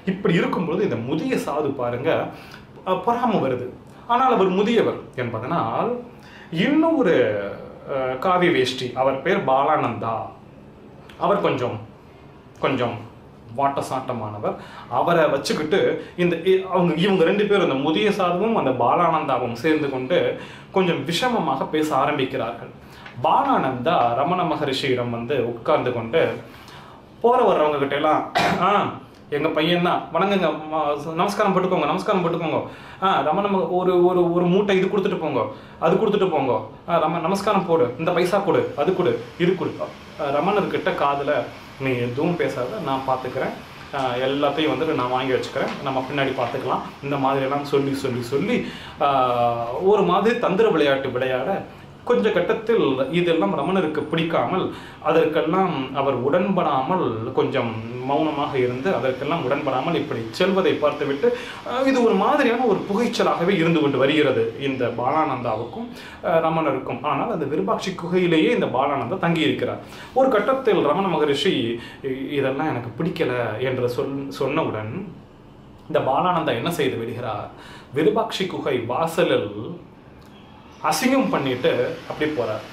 இப்படி இருக்கும்பொழுது இந்த முதிய சாது பாருங்க அஹ், பொறாமை வருது ஆனால் அவர் முதியவர் என்பதனால் இன்னும் ஒரு அஹ், காவி வேஷ்டி அவர் பேர் பாலானந்தா அவர் கொஞ்சம் கொஞ்சம் வாட்ட சாட்டமானவர் அவரை வச்சுக்கிட்டு இந்த இ- அவங்க இவங்க ரெண்டு பேரும் இந்த முதிய சாதுவும் அந்த பாலானந்தாவும் சேர்ந்து கொண்டு கொஞ்சம் விஷமமாக பேச ஆரம்பிக்கிறார்கள் பாலானந்தா ரமண மகரிஷியிடம் வந்து உட்கார்ந்து கொண்டு போற வர்றவங்க கிட்ட எல்லாம் ஆ எங்க பையன் தான் வணங்குங்க ம- நமஸ்காரம் போட்டுக்கோங்க நமஸ்காரம் போட்டுக்கோங்க ஆ ரமண மக- ஒரு ஒரு ஒரு மூட்டை இது கொடுத்துட்டு போங்க அது கொடுத்துட்டு போங்க ஆ, ரம நமஸ்காரம் போடு இந்த பைசா கொடு அது கொடு இது கொடு ஆ, ரமணர்கிட்ட காதுல நீ எதுவும் பேசாத நான் பார்த்துக்கிறேன் ஆ, எல்லாத்தையும் வந்துட்டு நான் வாங்கி வச்சுக்கிறேன் நம்ம பின்னாடி பார்த்துக்கலாம் இந்த மாதிரி எல்லாம் சொல்லி சொல்லி சொல்லி ஆ, ஒரு மாதிரி தந்திர விளையாட்டு விளையாட கொஞ்ச கட்டத்தில் இதெல்லாம் ரமணருக்கு பிடிக்காமல் அதற்கெல்லாம் அவர் உடன்படாமல் கொஞ்சம் மௌனமாக இருந்து அதற்கெல்லாம் உடன்படாமல் இப்படி செல்வதை பார்த்துவிட்டு அஹ், இது ஒரு மாதிரியான ஒரு புகைச்சலாகவே இருந்து கொண்டு வருகிறது இந்த பாலானந்தாவுக்கும் அஹ், ரமணருக்கும் ஆனால் அந்த விருபாட்சி குகையிலேயே இந்த பாலானந்தா தங்கி இருக்கிறார் ஒரு கட்டத்தில் ரமண மகரிஷி "இ- இதெல்லாம் எனக்கு பிடிக்கல என்று சொல் சொன்னவுடன் இந்த பாலானந்தா என்ன செய்து விடுகிறார் விருபாட்சி குகை வாசலில் அசிங்கம் பண்ணிட்டு அப்படி போறார்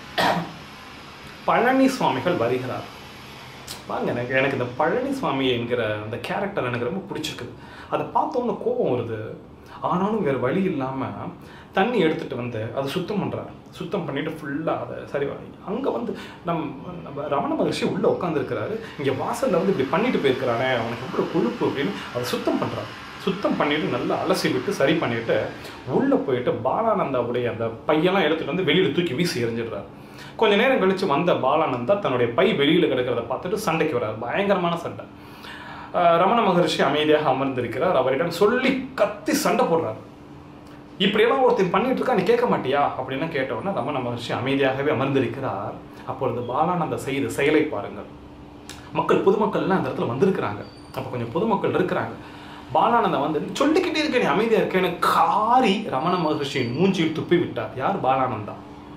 பழனி சுவாமிகள் வருகிறார் பாருங்க எனக்கு எனக்கு இந்த பழனி சுவாமி என்கிற அந்த கேரக்டர் எனக்கு ரொம்ப பிடிச்சிருக்குது அதை பார்த்தோன்னு கோபம் வருது ஆனாலும் வேறு வழி இல்லாமல் தண்ணி எடுத்துட்டு வந்து அதை சுத்தம் பண்றாரு சுத்தம் பண்ணிட்டு ஃபுல்லாக அதை சரி அங்கே வந்து நம் நம்ம ரமண மகர்ஷி உள்ளே உட்காந்துருக்கிறாரு இங்கே வாசலில் வந்து இப்படி பண்ணிட்டு போயிருக்கிறானே அவனுக்கு எவ்வளோ கொழுப்பு அப்படின்னு அதை சுத்தம் பண்ணுறாரு சுத்தம் பண்ணிட்டு நல்லா அலசி விட்டு சரி பண்ணிட்டு உள்ளே போயிட்டு பாலானந்தாவுடைய அந்த பையெல்லாம் எடுத்துட்டு வந்து வெளியில் தூக்கி வீசி எறிஞ்சிடுறாரு கொஞ்ச நேரம் கழிச்சு வந்த பாலானந்தா தன்னுடைய பை வெளியில் கிடக்கிறத பார்த்துட்டு சண்டைக்கு வர்றாரு பயங்கரமான சண்டை ஆஹ் ரமண மகரிஷி அமைதியாக அமர்ந்திருக்கிறார் அவரிடம் சொல்லி கத்தி சண்டை போடுறார் இப்படியெல்லாம் ஒருத்தன் பண்ணிட்டு இருக்கா நீ கேட்க மாட்டியா அப்படின்னு கேட்டவுடனே ரமண மகர்ஷி அமைதியாகவே அமர்ந்திருக்கிறார் அப்பொழுது பாலானந்த செய்த செயலை பாருங்கள் மக்கள் பொதுமக்கள்லாம் அந்த இடத்துல வந்திருக்கிறாங்க அப்போ கொஞ்சம் பொதுமக்கள் இருக்கிறாங்க பாலானந்தா வந்து சொல்லிக்கிட்டே இருக்க நீ அமைதியா இருக்கேன்னு காரி ரமண மகர்ஷியின் மூஞ்சியில் துப்பி விட்டார் யார் பாலானந்தா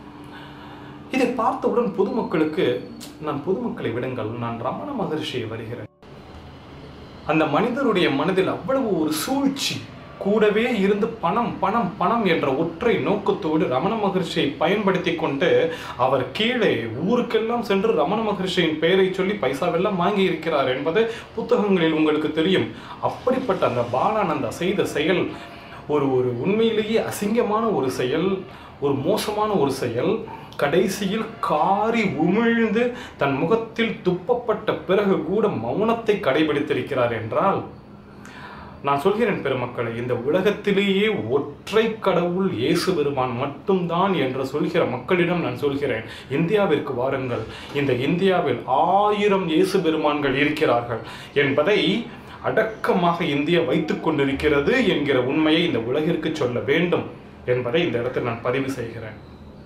இதை பார்த்தவுடன் பொதுமக்களுக்கு நான் பொதுமக்களை விடுங்கள் நான் ரமண மகர்ஷியை வருகிறேன் அந்த மனிதருடைய மனதில் அவ்வளவு ஒரு சூழ்ச்சி கூடவே இருந்து பணம் பணம் பணம் என்ற ஒற்றை நோக்கத்தோடு ரமண மகர்ஷியை பயன்படுத்தி கொண்டு அவர் கீழே ஊருக்கெல்லாம் சென்று ரமண மகர்ஷியின் பெயரை சொல்லி பைசாவெல்லாம் வாங்கி இருக்கிறார் என்பது புத்தகங்களில் உங்களுக்கு தெரியும் அப்படிப்பட்ட அந்த பாலானந்தா செய்த செயல் ஒரு ஒரு உண்மையிலேயே அசிங்கமான ஒரு செயல் ஒரு மோசமான ஒரு செயல் கடைசியில் காரி உமிழ்ந்து தன் முகத்தில் துப்பப்பட்ட பிறகு கூட மௌனத்தை கடைபிடித்திருக்கிறார் என்றால் நான் சொல்கிறேன் பெருமக்களை இந்த உலகத்திலேயே ஒற்றை கடவுள் இயேசு பெருமான் மட்டும்தான் என்று சொல்கிற மக்களிடம் நான் சொல்கிறேன் இந்தியாவிற்கு வாருங்கள் இந்த இந்தியாவில் ஆயிரம் இயேசு பெருமான்கள் இருக்கிறார்கள் என்பதை அடக்கமாக இந்தியா வைத்துக் கொண்டிருக்கிறது என்கிற உண்மையை இந்த உலகிற்கு சொல்ல வேண்டும் என்பதை இந்த இடத்தில் நான் பதிவு செய்கிறேன்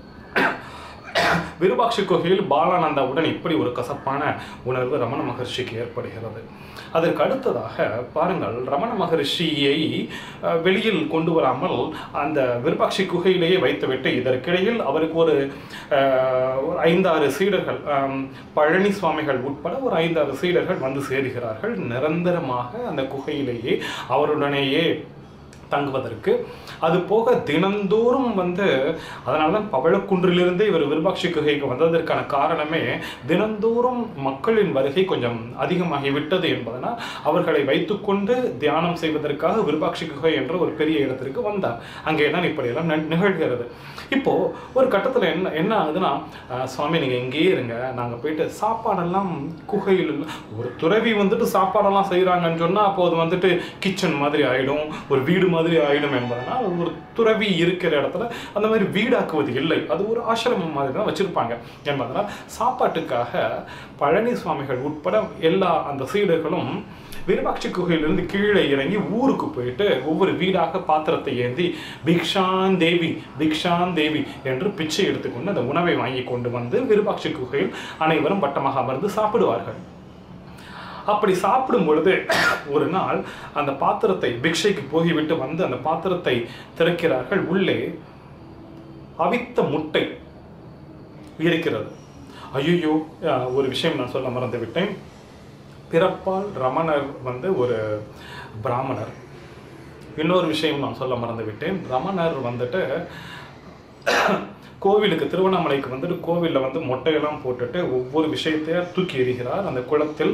விருபாட்சி குகையில் பாலானந்தாவுடன் இப்படி ஒரு கசப்பான உணர்வு ரமண மகர்ஷிக்கு ஏற்படுகிறது அதற்கு அடுத்ததாக பாருங்கள் ரமண மகர்ஷியை அஹ், வெளியில் கொண்டு வராமல் அந்த விருபாட்சி குகையிலேயே வைத்துவிட்டு இதற்கிடையில் அவருக்கு ஒரு அஹ், ஒரு ஐந்தாறு சீடர்கள் ஆம், பழனி சுவாமிகள் உட்பட ஒரு ஐந்தாறு சீடர்கள் வந்து சேருகிறார்கள் நிரந்தரமாக அந்த குகையிலேயே அவருடனேயே தங்குவதற்கு அது போக தினந்தோறும் வந்து அதனால தான் பவழக்குன்றிலிருந்தே இவர் விருபாட்சி குகைக்கு வந்ததற்கான காரணமே தினந்தோறும் மக்களின் வருகை கொஞ்சம் அதிகமாகி விட்டது என்பதனால் அவர்களை வைத்துக்கொண்டு தியானம் செய்வதற்காக விருபாட்சி குகை என்ற ஒரு பெரிய இடத்திற்கு வந்தார் அங்கே தான் இப்படியெல்லாம் நி- நிகழ்கிறது இப்போ ஒரு கட்டத்தில் என்ன என்ன ஆகுதுன்னா அஹ், சுவாமி நீங்கள் இங்கேயே இருங்க நாங்கள் போயிட்டு சாப்பாடெல்லாம் குகையில் இல்ல- ஒரு துறவி வந்துட்டு சாப்பாடெல்லாம் செய்கிறாங்கன்னு சொன்னால் அப்போ அது வந்துட்டு கிச்சன் மாதிரி ஆயிடும் ஒரு வீடு மாதிரி ஆயிடும் என்பதனால் ஒரு துறவி இருக்கிற இடத்துல அந்த மாதிரி வீடாக்குவது இல்லை அது ஒரு ஆசிரமம் மாதிரி தான் வச்சிருப்பாங்க என்பதனால் சாப்பாட்டுக்காக பழனி சுவாமிகள் உட்பட எல்லா அந்த சீடர்களும் விருபாட்சி குகையிலிருந்து கீழே இறங்கி ஊருக்கு போயிட்டு ஒவ்வொரு வீடாக பாத்திரத்தை ஏந்தி பிக்ஷான் தேவி பிக்ஷான் தேவி என்று பிச்சை எடுத்துக்கொண்டு அந்த உணவை வாங்கி கொண்டு வந்து விருபாட்சி குகையில் அனைவரும் வட்டமாக அமர்ந்து சாப்பிடுவார்கள் அப்படி சாப்பிடும் பொழுது ஒரு நாள் அந்த பாத்திரத்தை பிக்ஷைக்கு போகிவிட்டு வந்து அந்த பாத்திரத்தை திறக்கிறார்கள் உள்ளே அவித்த முட்டை இருக்கிறது ஐயோ ஒரு விஷயம் நான் சொல்ல மறந்து விட்டேன் பிறப்பால் ரமணர் வந்து ஒரு பிராமணர் இன்னொரு விஷயம் நான் சொல்ல மறந்து விட்டேன் ரமணர் வந்துட்டு கோவிலுக்கு திருவண்ணாமலைக்கு வந்துட்டு கோவிலில் வந்து மொட்டையெல்லாம் போட்டுட்டு ஒவ்வொரு விஷயத்தையும் தூக்கி எறிகிறார் அந்த குளத்தில்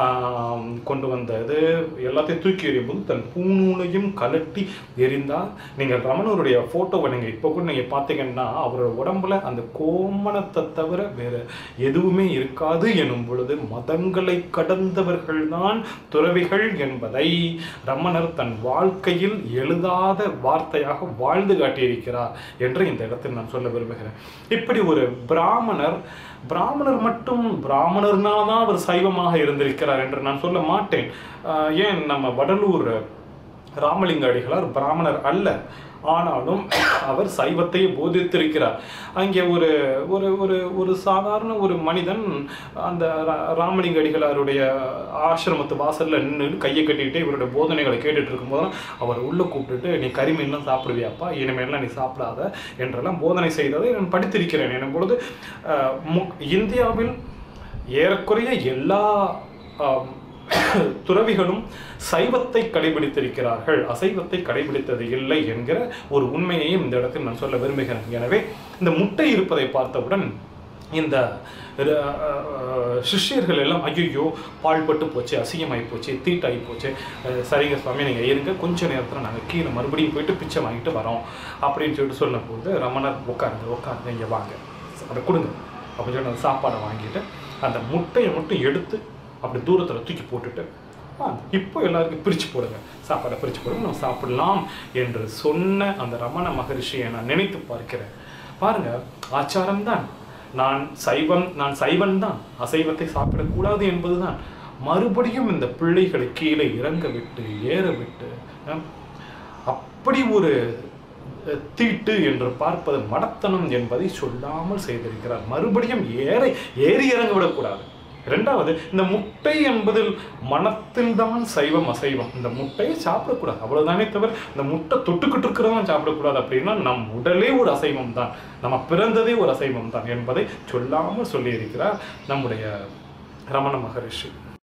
ஆம், கொண்டு வந்த இது எல்லாத்தையும் தூக்கி எறியும் போது தன் பூநூலையும் கலட்டி எறிந்தார் நீங்கள் ரமணருடைய ஃபோட்டோவை நீங்கள் இப்போ கூட நீங்கள் பார்த்தீங்கன்னா அவரோட உடம்புல அந்த கோமணத்தை தவிர வேறு எதுவுமே இருக்காது எனும் பொழுது மதங்களை கடந்தவர்கள் தான் துறவிகள் என்பதை ரமணர் தன் வாழ்க்கையில் எழுதாத வார்த்தையாக வாழ்ந்து காட்டியிருக்கிறார் என்று இந்த இடத்தில் நான் சொல்ல விரும்புகிறேன் இப்படி ஒரு பிராமணர் பிராமணர் மட்டும் பிராமணர்னால தான் அவர் சைவமாக இருந்திருக்கிறார் என்று நான் சொல்ல மாட்டேன் ஆஹ் ஏன் நம்ம வடலூர் ராமலிங்க அடிகளார் பிராமணர் அல்ல ஆனாலும் அவர் சைவத்தை போதித்திருக்கிறார் அங்கே ஒரு ஒரு ஒரு ஒரு சாதாரண ஒரு மனிதன் அந்த ரா- ராமலிங்க அடிகளாருடைய ஆசிரமத்து வாசல்ல நின்று கையை கட்டிக்கிட்டே இவருடைய போதனைகளை கேட்டுட்டு இருக்கும்போது அவர் உள்ள கூப்பிட்டுட்டு நீ கரிமீன்லாம் சாப்பிடுவியாப்பா இனிமேல்லாம் நீ சாப்பிடாத என்றெல்லாம் போதனை செய்ததை நான் படித்திருக்கிறேன் எனும் பொழுது அஹ், மு- இந்தியாவில் ஏறக்குறைய எல்லா ஆம், துறவிகளும் சைவத்தை கடைபிடித்திருக்கிறார்கள் அசைவத்தை கடைபிடித்தது இல்லை என்கிற ஒரு உண்மையையும் இந்த இடத்தில் நான் சொல்ல விரும்புகிறேன் எனவே இந்த முட்டை இருப்பதை பார்த்தவுடன் இந்த அஹ், அஹ், சிஷ்யர்கள் எல்லாம் ஐயோ பால் பட்டு போச்சு அசிங்கமாகி போச்சு தீட்டாகி போச்சு அஹ், சரிங்க சுவாமி நீங்கள் இருங்க கொஞ்ச நேரத்தில் நாங்கள் கீழே மறுபடியும் போயிட்டு பிச்சை வாங்கிட்டு வரோம் அப்படின்னு சொல்லிட்டு சொன்னபோது ரமணர் உட்காருங்க உட்காருங்க இங்கே வாங்க அதை கொடுங்க அப்படின்னு சொல்லி அந்த சாப்பாடை வாங்கிட்டு அந்த முட்டையை மட்டும் எடுத்து அப்படி தூரத்தில் தூக்கி போட்டுட்டு "ஆ, இப்போ எல்லாருக்கும் பிரித்து போடுங்க சாப்பாடை பிரித்து போடுங்க நம்ம சாப்பிடலாம் என்று சொன்ன அந்த ரமண மகரிஷியை நான் நினைத்து பார்க்கிறேன் பாருங்க ஆச்சாரம்தான் நான் சைவம் நான் சைவன் தான் அசைவத்தை சாப்பிடக்கூடாது என்பதுதான் மறுபடியும் இந்த பிள்ளைகளை கீழே இறங்க விட்டு ஏற விட்டு அஹ், அப்படி ஒரு அஹ், தீட்டு என்று பார்ப்பது மடத்தனம் என்பதை சொல்லாமல் செய்திருக்கிறார் மறுபடியும் ஏற ஏறி இறங்க விடக்கூடாது இரண்டாவது இந்த முட்டை என்பதில் மனத்தில் தான் சைவம் அசைவம் இந்த முட்டையை சாப்பிடக்கூடாது அவ்வளவுதானே தவிர இந்த முட்டை தொட்டுக்கிட்டு இருக்கிறவன் சாப்பிடக்கூடாது அப்படின்னா நம் உடலே ஒரு அசைவம் தான் நம்ம பிறந்ததே ஒரு அசைவம் தான் என்பதை சொல்லாமல் சொல்லியிருக்கிறார் நம்முடைய ரமண மகரிஷி